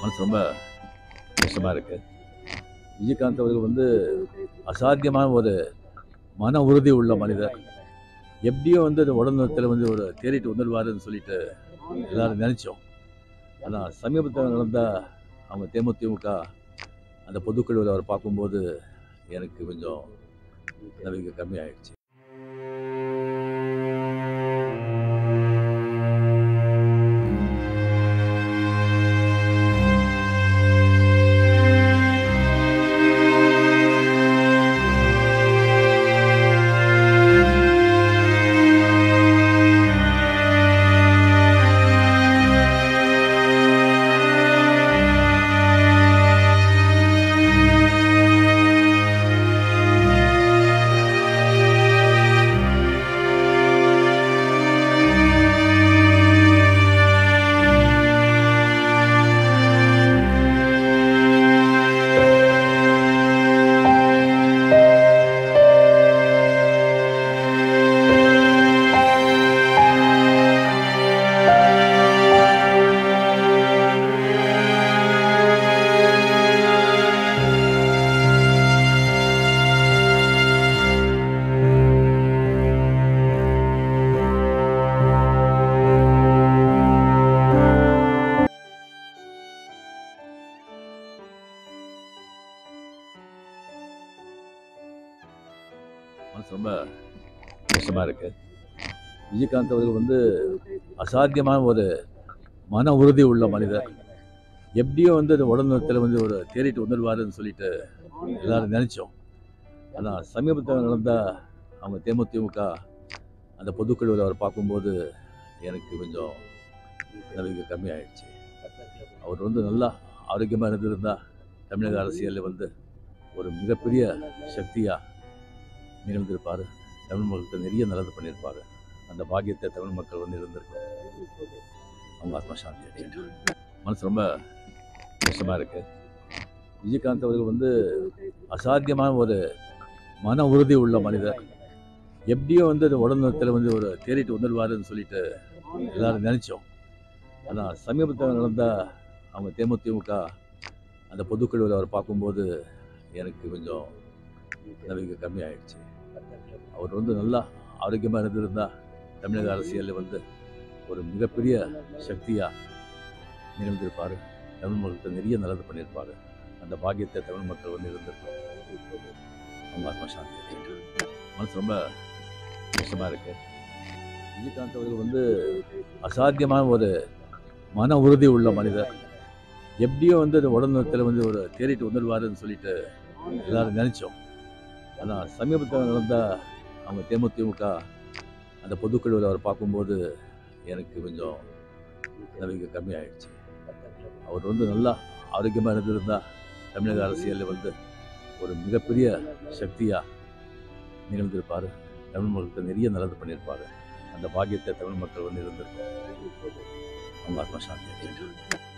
மனசு ரொம்ப கஷ்டமாக இருக்கு விஜயகாந்த் அவர்கள் வந்து அசாத்தியமான ஒரு மன உறுதி உள்ள மனிதர் எப்படியோ வந்து அந்த உடல்நலத்தில் வந்து ஒரு தேறிட்டு வந்துடுவாருன்னு சொல்லிட்டு எல்லாரும் நினச்சோம் ஆனால் சமீபத்தில் நடந்த அவங்க தேமுதிமுக அந்த பொதுக்குழுவில் அவர் பார்க்கும்போது எனக்கு கொஞ்சம் நம்பிக்கை கம்மியாயிடுச்சு மனசு ரொம்ப கஷ்டமாக இருக்கு விஜயகாந்த் அவர்கள் வந்து அசாத்தியமான ஒரு மன உறுதி உள்ள மனிதர் எப்படியோ வந்து அந்த உடல்நலத்தில் வந்து ஒரு தேறிட்டு வந்துடுவாருன்னு சொல்லிட்டு எல்லாரும் நினச்சோம் ஆனால் சமீபத்தில் நடந்த அவங்க தேமுதிமுக அந்த பொதுக்குழுவில் அவர் பார்க்கும்போது எனக்கு கொஞ்சம் நம்பிக்கை கம்மியாயிடுச்சு அவர் வந்து நல்லா ஆரோக்கியமாக இருந்திருந்தா தமிழக அரசியலில் வந்து ஒரு மிகப்பெரிய சக்தியாக நிகழ்ந்திருப்பார் தமிழ் மக்களுக்கு நிறைய நல்லது பண்ணியிருப்பார் அந்த பாக்கியத்தை தமிழ் மக்கள் வந்து இருந்திருக்கும் அவங்க ஆத்மா சாந்தி அடையட்டும் மனசு ரொம்ப கஷ்டமாக இருக்கு விஜயகாந்த் அவர்கள் வந்து அசாத்தியமான ஒரு மன உறுதி உள்ள மனிதர் எப்படியோ வந்து அந்த உடல்நலத்தில் வந்து ஒரு தேறிட்டு வந்துடுவாருன்னு சொல்லிட்டு எல்லாரும் நினச்சோம் ஆனால் சமீபத்தில் நடந்த அவங்க தேமுதிமுக அந்த பொதுக்குழுவில் அவர் பார்க்கும்போது எனக்கு கொஞ்சம் நம்பிக்கை கம்மியாயிடுச்சு அவர் வந்து நல்லா ஆரோக்கியமாக இருந்திருந்தா தமிழக அரசியலில் வந்து ஒரு மிகப்பெரிய சக்தியாக நிகழ்ந்திருப்பார் தமிழ் மக்களுக்கு நிறைய நல்லது பண்ணியிருப்பார் அந்த பாக்கியத்தை தமிழ் மக்கள் வந்து இருந்திருக்கும் அவங்க ஆத்மா சாந்தி அடையட்டும் மனசு ரொம்ப கஷ்டமாக இருக்கு விஜயகாந்த் அவர்கள் வந்து அசாத்தியமான ஒரு மன உறுதி உள்ள மனிதர் எப்படியோ வந்து அந்த உடல்நலத்தில் வந்து ஒரு தேறிட்டு வந்துடுவாருன்னு சொல்லிட்டு எல்லாரும் நினச்சோம் ஆனால் சமீபத்தில் நடந்த அவங்க தேமுதிமுக அந்த பொதுக்குழுவில் அவர் பார்க்கும்போது எனக்கு கொஞ்சம் நம்பிக்கை கம்மியாயிடுச்சு அவர் வந்து நல்லா ஆரோக்கியமாக இருந்திருந்தா தமிழக அரசியலில் வந்து ஒரு மிகப்பெரிய சக்தியாக நிகழ்ந்திருப்பார் தமிழ் மக்களுக்கு நிறைய நல்லது பண்ணியிருப்பார் அந்த பாக்கியத்தை தமிழ் மக்கள் வந்து இருந்திருக்கும் அவங்க ஆத்மா சாந்தி அடையட்டும்